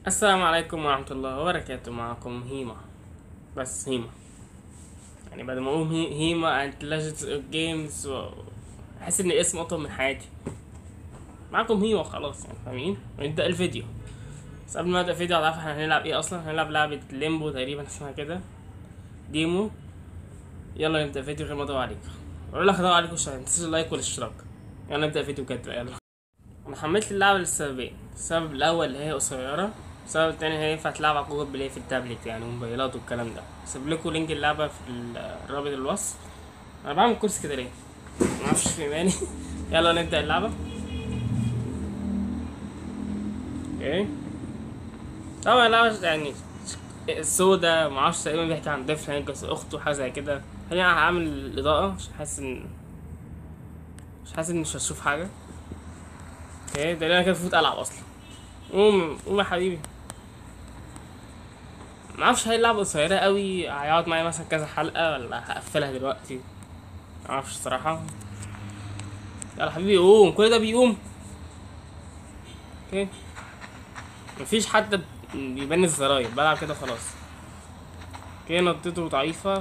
السلام عليكم ورحمة الله وبركاته معكم هيما بس هيما يعني بعد ما اقول هي- هيما انت ليجندز جيمز و... احس ان اسم اطول من حياتي معكم هيما خلاص يعني فاهمين ونبدأ الفيديو بس قبل ما ابدأ الفيديو هتعرف احنا هنلعب ايه اصلا هنلعب لعبة ليمبو تقريبا اسمها كده ديمو يلا نبدأ الفيديو غير ما ادور عليكم اقول لك ادور عليكم عشان متنسوش اللايك والاشتراك يلا نبدأ الفيديو بجد بقى، يلا انا حملت اللعبة لسببين السبب الاول اللي هي قصيرة السبب التاني هي ينفع تلعب على جوجل بلاي في التابلت يعني وموبايلات والكلام ده سيب لكم لينك اللعبة في ال- رابط الوصف انا بعمل كورس كده ليه معرفش في ماني يلا نبدأ اللعبة اوكي طبعا اللعبة يعني السودا معرفش تقريبا بيحكي عن طفل هينقذ اخته حاجة زي كده خليني هعمل الإضاءة عشان حاسس ان مش حاسس اني مش هشوف حاجة اوكي ده انا كده المفروض العب اصلا قوم قوم يا حبيبي معرفش هي اللعبة قصيرة قوي هيقعد معايا مثلا كذا حلقة ولا هقفلها دلوقتي معرفش الصراحة يلا حبيبي قوم كل ده بيقوم اوكي مفيش حتى بيبان الزراير بلعب كده خلاص اوكي نطيته ضعيفة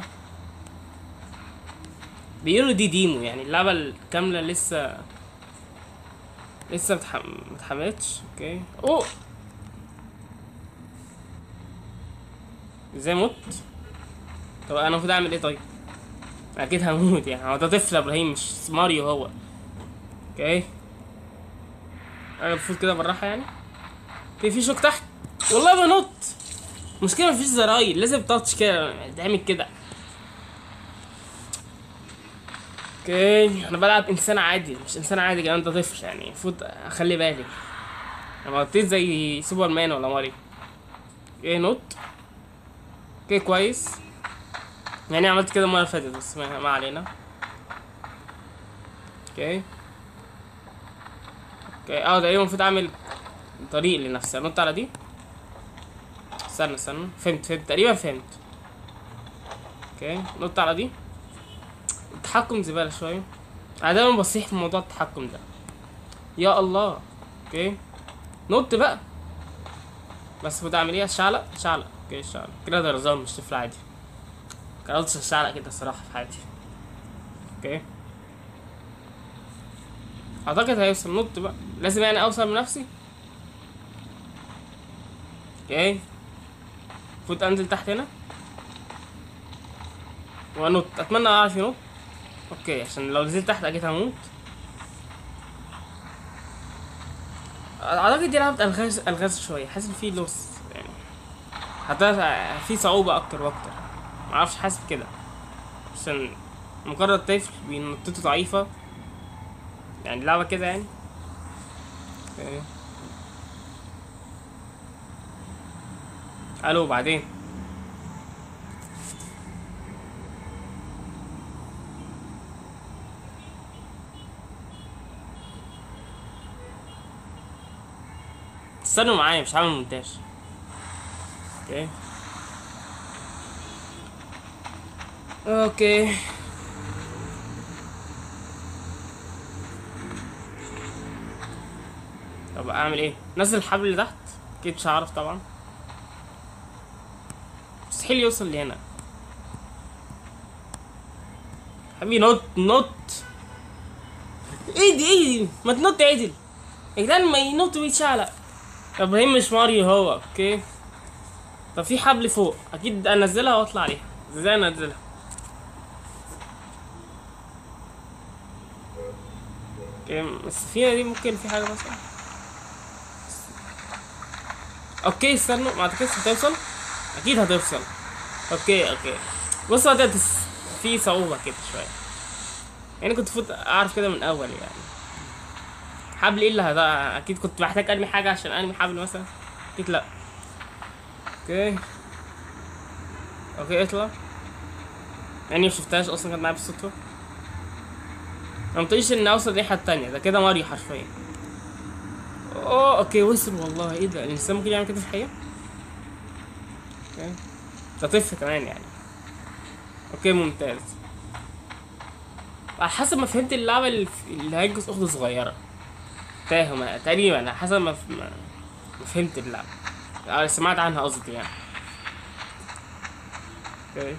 بيقولوا دي ديمو يعني اللعبة الكاملة لسه لسه متح... متحملتش اوكي اوه ازاي مت طب انا المفروض اعمل ايه طيب اكيد هموت يعني هو ده طفل يا ابراهيم مش ماريو هو اوكي انا المفروض كده بالراحه يعني في في شوك تحت والله بنط مشكله مفيش زراير لازم تاتش كده تعمل كده اوكي انا بلعب انسان عادي مش انسان عادي كمان ده طفل يعني المفروض اخلي بالي انا نطيت زي سوبر مان ولا ماريو اوكي نوت اوكي كويس يعني عملت كده المره اللي فاتت بس ما, ما علينا اوكي اوكي اه تقريبا المفروض اعمل طريق لنفسي انط على دي استنى استنى فهمت فهمت تقريبا فهمت اوكي نط على دي التحكم زبالة شوية أنا دايما بصيح في موضوع التحكم ده يا الله اوكي نط بقى بس المفروض اعمل ايه شعلق شعلق اوكي شعلق كده ده رزان مش طفل عادي قررتش الشعلق كده الصراحة في حياتي اوكي اعتقد هيوصل نط بقى لازم يعني اوصل بنفسي اوكي المفروض انزل تحت هنا وانط اتمنى اعرف ينط اوكي عشان لو نزلت تحت اكيد هموت اعتقد دي لعبة الغاز الغاز شوية حاسس ان في لوس يعني حتى في صعوبة اكتر واكتر معرفش حاسس كده عشان مجرد طفل بنطته ضعيفة يعني اللعبة كده يعني اوكي الو بعدين استنوا معايا مش هعمل مونتاج اوكي اوكي طب اعمل ايه نزل الحبل اللي تحت اكيد مش هعرف طبعا مستحيل يوصل لهنا حبيبي نط نط ايه دي ايه دي ما تنط عدل يا جدعان ما ينط ويتشعلق ابراهيم مش ماريو هو اوكي طب في حبل فوق اكيد انزلها واطلع عليها ازاي انزلها اوكي السفينة دي ممكن في حاجة مثلا اوكي استنوا ما اعتقدش هتوصل اكيد هتوصل اوكي اوكي بصوا ده في صعوبة كده شوية يعني كنت فوت اعرف كده من اول يعني حبل ايه اللي هذا اكيد كنت محتاج ارمي حاجه عشان ارمي حبل مثلا اكيد لا اوكي اوكي اطلع يعني مشفتهاش اصلا كانت معايا بالصدفه ما مطيش ان اوصل الناحيه التانية ده كده ماريو حرفيا اوه اوكي وصل والله ايه ده الانسان ممكن يعمل كده في الحقيقه اوكي ده طفل كمان يعني اوكي ممتاز على حسب ما فهمت اللعبه اللي, اللي هيجوز اخته صغيره تاهه ما- تقريبا على حسب ما ف- ما ما فهمت اللعبة آه، سمعت عنها قصدي يعني اوكي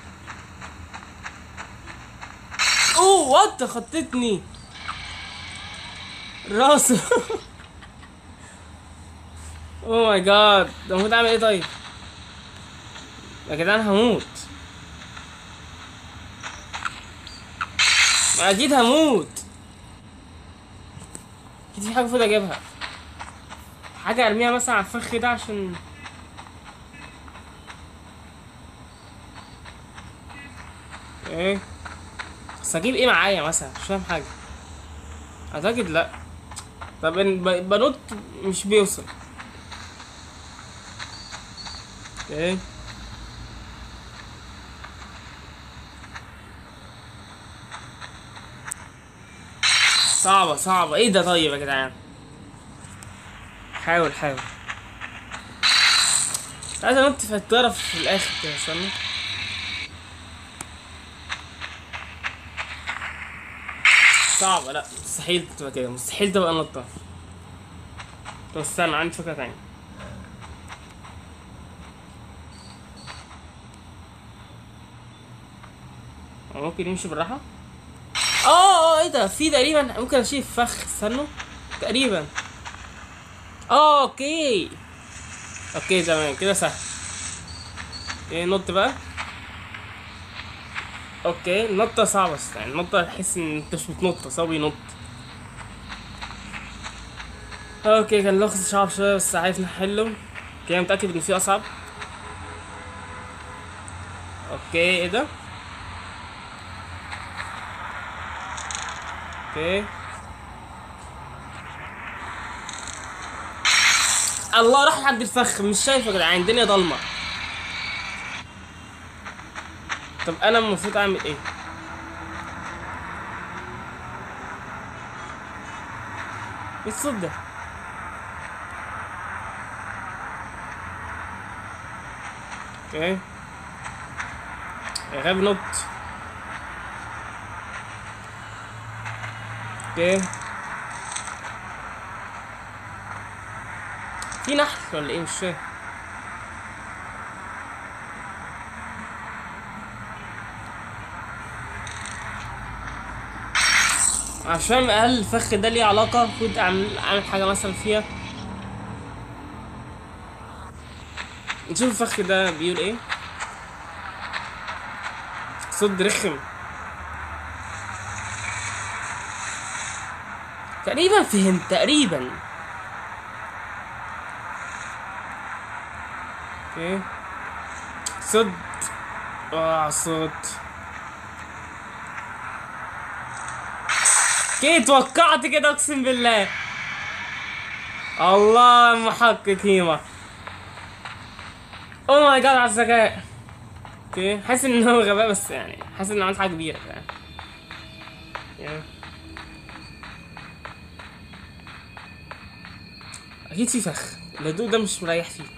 اوه وات خطتني راسه اوه ماي جاد ده المفروض اعمل ايه طيب يا جدعان هموت ما اكيد هموت اكيد في حاجه المفروض اجيبها حاجه ارميها مثلا على الفخ ده عشان ايه بس اجيب ايه معايا مثلا مش فاهم حاجه اعتقد لا طب إن ب- بنط مش بيوصل ايه صعبة صعبة ايه ده طيب يا جدعان حاول حاول عايز انط في الطرف في الاخر كده استنى صعبة لا مستحيل تبقى كده مستحيل تبقى نطة طب استنى عندي فكرة تانية هو ممكن يمشي بالراحة اه اه ايه ده في تقريبا ممكن اشيل فخ استنوا تقريبا اه اوكي اوكي تمام كده سهل ايه نط بقى اوكي النطة صعبة بس يعني النطة تحس ان انت مش بتنط بس هو بينط اوكي كان لغز صعب شوية بس عارف نحله كده متأكد ان في اصعب اوكي ايه ده اوكي الله راح لحد الفخ مش شايف يا جدعان الدنيا ضلمه طب انا المفروض اعمل ايه ايه الصوت ده اوكي يا غبي نط اوكي في نحل ولا ايه مش فاهم عشان هل الفخ ده ليه علاقة المفروض اعمل اعمل حاجة مثلا فيها نشوف الفخ ده بيقول ايه صوت رخم تقريبا فهمت تقريبا اوكي صد اه صوت اوكي توقعت كده اقسم بالله الله محقق هيما او ماي جاد على الذكاء اوكي حاسس ان هو غباء بس يعني حاسس ان عملت حاجه كبيره يعني يعني اكيد في فخ الهدوء ده مش مريح فيه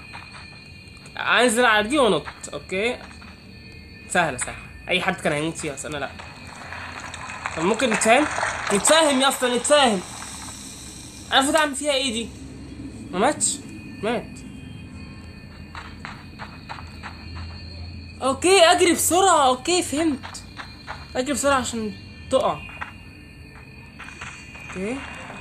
انزل على دي وانط اوكي سهله سهله اي حد كان هيموت فيها بس انا لا طب ممكن نتفاهم نتفاهم يا اسطى نتفاهم انا المفروض اعمل فيها ايه دي ما ماتش مات اوكي اجري بسرعه اوكي فهمت اجري بسرعه عشان تقع اوكي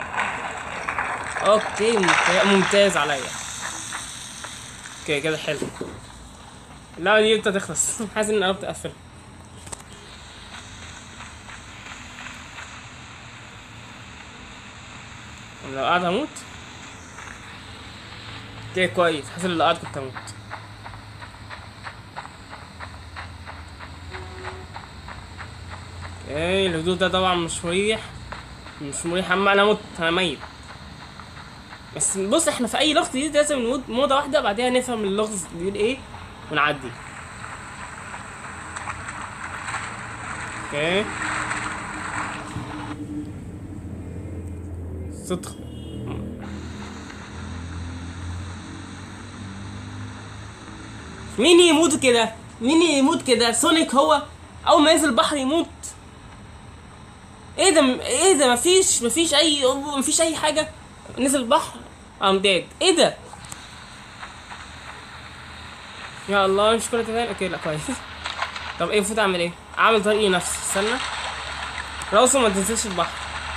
اوكي ممتاز, ممتاز عليا اوكي كده حلو اللعبه دي امتى تخلص حاسس ان قربت اقفل لو قاعد هموت اوكي كويس حاسس ان لو قاعد كنت هموت اوكي الهدوء ده طبعا مش مريح مش مريح اما انا مت انا ميت بس بص احنا في اي لغز جديد لازم نموت موضة واحدة بعدها نفهم اللغز بيقول ايه ونعدي اوكي صدق مين يموت كده مين يموت كده سونيك هو اول ما ينزل البحر يموت ايه ده ايه ده مفيش مفيش اي مفيش اي حاجه نزل البحر ام ديد ايه ده يا الله مش كرة تاني اوكي لا كويس طب ايه المفروض اعمل ايه؟ اعمل طريقي نفسي استنى راسه ما تنزلش البحر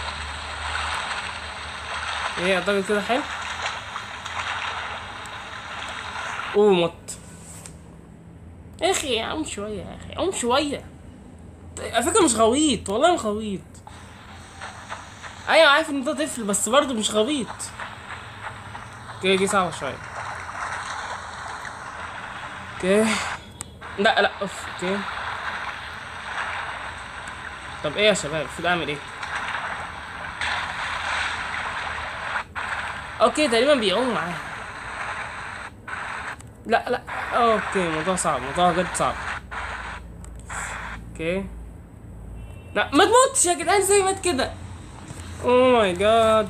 ايه اعتقد كده حلو اوه مت يا اخي قوم شوية يا اخي قوم شوية على فكرة مش غويط والله مش غويط ايوه عارف ان ده طفل بس برضه مش غويط اوكي دي صعبة شوية اوكي لا لا اوف اوكي طب ايه يا شباب المفروض اعمل ايه اوكي تقريبا بيعوم معاها لا لا اوكي موضوع صعب موضوع جد صعب اوكي لا ما تموتش يا جدعان زي مات كده اوه ماي جاد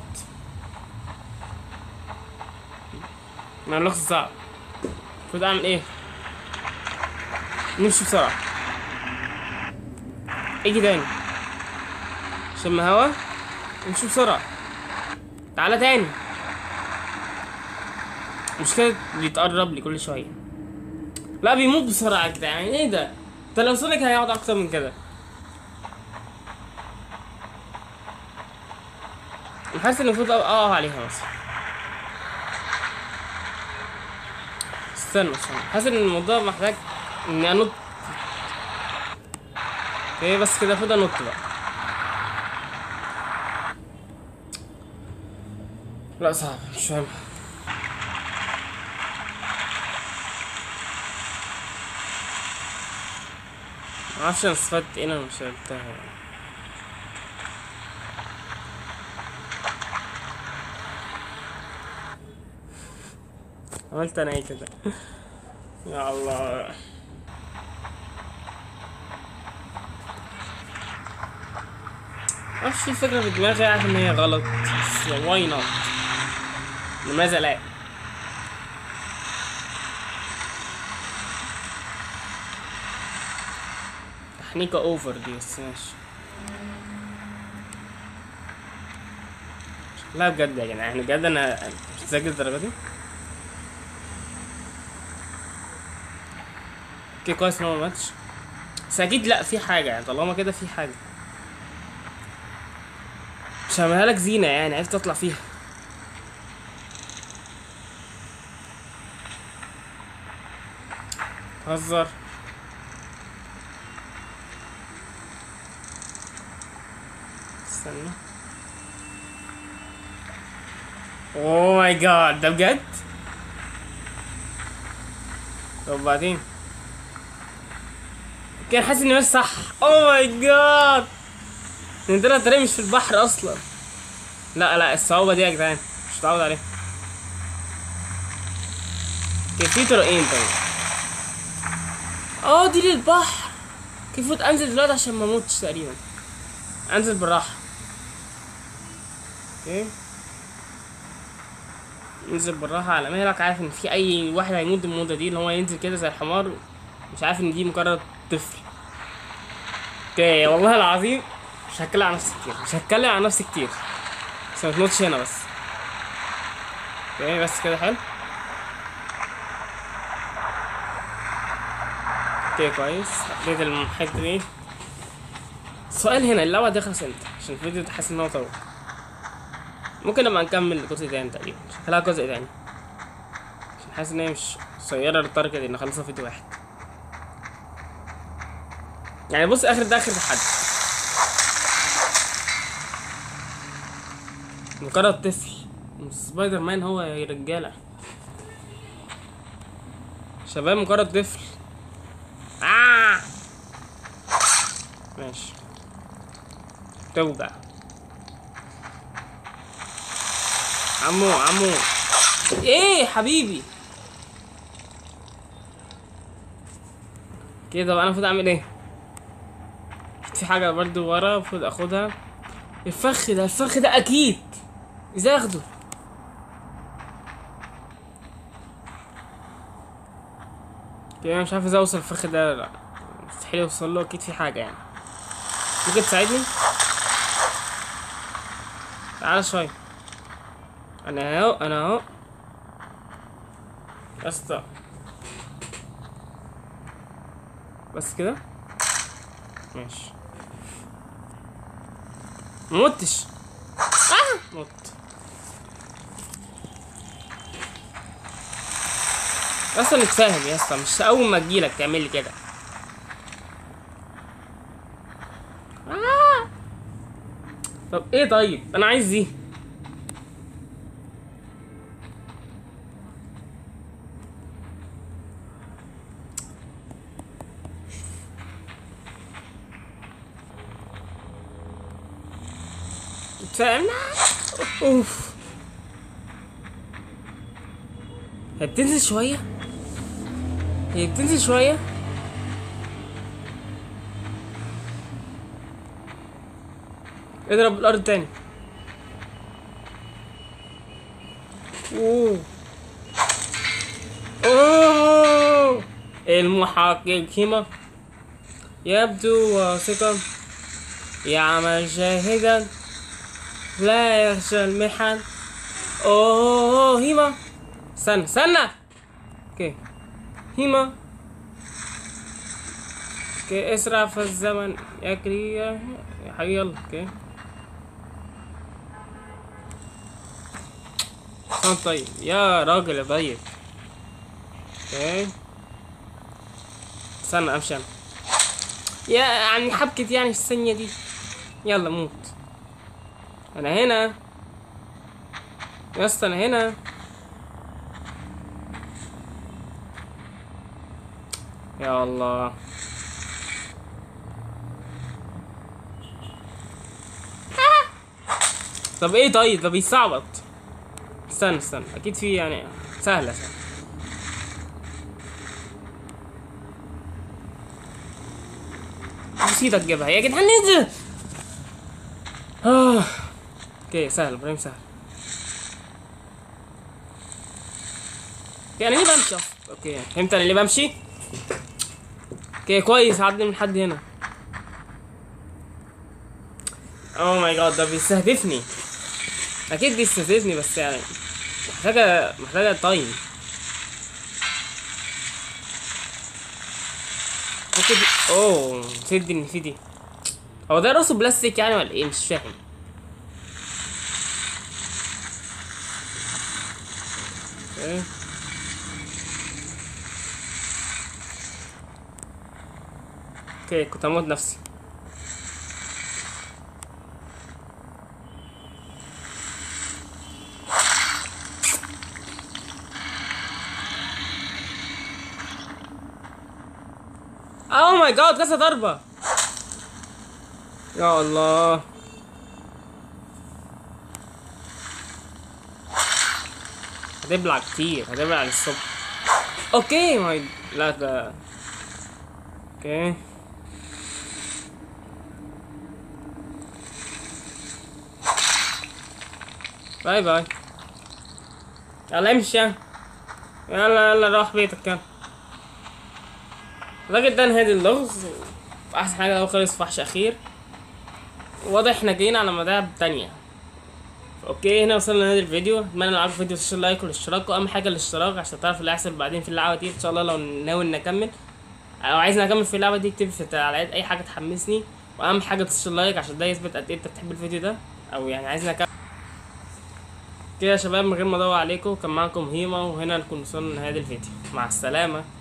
ما اللغز صعب المفروض اعمل ايه نمشي بسرعة اجي تاني شم هوا نمشي بسرعة تعالى تاني المشكلة بيتقرب لي كل شوية لا بيموت بسرعة يا جدعان ايه ده؟ ده لو سونيك هيقعد أكتر من كده أنا حاسس إن المفروض أقع عليها بس استنى استنى حاسس إن الموضوع محتاج إني أنط اوكي بس كده المفروض أنط بقى لا صعب مش فاهم معرفش انا استفدت ايه انا مش شربتها يعني عملت انا ايه كده يا الله معرفش في فكرة في دماغي عارف ان هي غلط بس واي نوت لماذا لا تحنيكة اوفر دي بس ماشي لا بجد يا جدعان بجد انا مش ذاكر الدرجة دي اوكي كويس ان هو ماتش بس اكيد لا في حاجة يعني طالما كده في حاجة مش هعملها لك زينة يعني عرفت اطلع فيها هزر استنى اوه ماي جاد ده بجد طب بعدين كان حاسس اني مش صح اوه ماي جاد ان طلع الطريق مش في البحر اصلا لا لا الصعوبة دي يا جدعان مش متعود عليها كان في طريقين طيب اه دي للبحر كيف المفروض انزل دلوقتي عشان ما اموتش تقريبا انزل بالراحة اوكي انزل بالراحة على مهلك عارف ان في اي واحد هيموت الموتة دي اللي هو ينزل كده زي الحمار مش عارف ان دي مجرد طفل اوكي والله العظيم مش هتكلم عن نفسي كتير مش هتكلم عن نفسي كتير بس ما تموتش هنا بس اوكي بس كده حلو اوكي كويس حطيت الحتة دي السؤال هنا اللعبة دي خلص امتى عشان الفيديو تحس ان هو طول ممكن نبقى نكمل جزء تاني تقريبا شكلها جزء تاني عشان حاسس ان هي مش قصيرة للدرجة دي ان اخلصها فيديو واحد يعني بص اخر ده اخر تحدي مجرد طفل مش سبايدر مان هو يا رجالة شباب مجرد طفل آه. ماشي توجع عمو عمو ايه حبيبي كده بقى انا المفروض اعمل ايه في حاجة برضو ورا المفروض اخدها الفخ ده الفخ ده اكيد ازاي اخده كده انا مش عارف ازاي اوصل الفخ ده لا مستحيل اوصل له اكيد في حاجة يعني ممكن تساعدني تعالى شوية انا اهو انا اهو يا اسطى بس كده ماشي ممتش آه مت اصلا نتفاهم يا اسطى مش اول ما تجيلك تعمل لي كده آه. طب ايه طيب انا عايز دي فاهمنا اوف هي بتنزل شوية هي بتنزل شوية اضرب الارض تاني اوه اوه المحقق هما يبدو واثقا يعمل جاهدا لا يخشى المحن اوه هيما استنى استنى اوكي هيما اوكي اسرع في الزمن يجري يا حي يلا اوكي كان طيب يا راجل يا طيب اوكي استنى امشي انا يا يعني حبكت يعني في الثانية دي يلا موت انا هنا يا اسطى انا هنا يا الله طب ايه طيب ده بيصعبط استنى استنى اكيد في يعني سهله سهله نسيت تجيبها يا جدعان نزل آه. اوكي سهل ابراهيم سهل اوكي انا ليه بمشي اصلا اوكي فهمت انا ليه بمشي اوكي كويس عدي من حد هنا اوه ماي جاد ده بيستهدفني اكيد بيستهدفني بس يعني محتاجه محتاجه تايم ممكن اوه نسيت ان في دي هو ده راسه بلاستيك يعني ولا ايه مش فاهم اوكي اوكي كنت هموت نفسي اوه ماي جاد كذا ضربة يا الله هتبلع كتير هتبلع للصبح اوكي ماي لا ده اوكي باي باي يلا امشي يلا يلا روح بيتك كان الراجل ده نهادي اللغز احسن حاجه هو خلص فحش اخير واضح احنا جايين على مداعب تانية اوكي هنا وصلنا لنهاية الفيديو اتمنى لو عجبك الفيديو تشترك لايك والاشتراك واهم حاجه الاشتراك عشان تعرف اللي هيحصل بعدين في اللعبه دي ان شاء الله لو ناوي اني اكمل او عايزني اكمل في اللعبه دي اكتب في التعليقات اي حاجه تحمسني واهم حاجه تشترك لايك عشان ده يثبت قد ايه انت بتحب الفيديو ده او يعني عايزني اكمل كده يا شباب من غير ما ادور عليكم كان معاكم هيما وهنا نكون وصلنا لنهاية الفيديو مع السلامه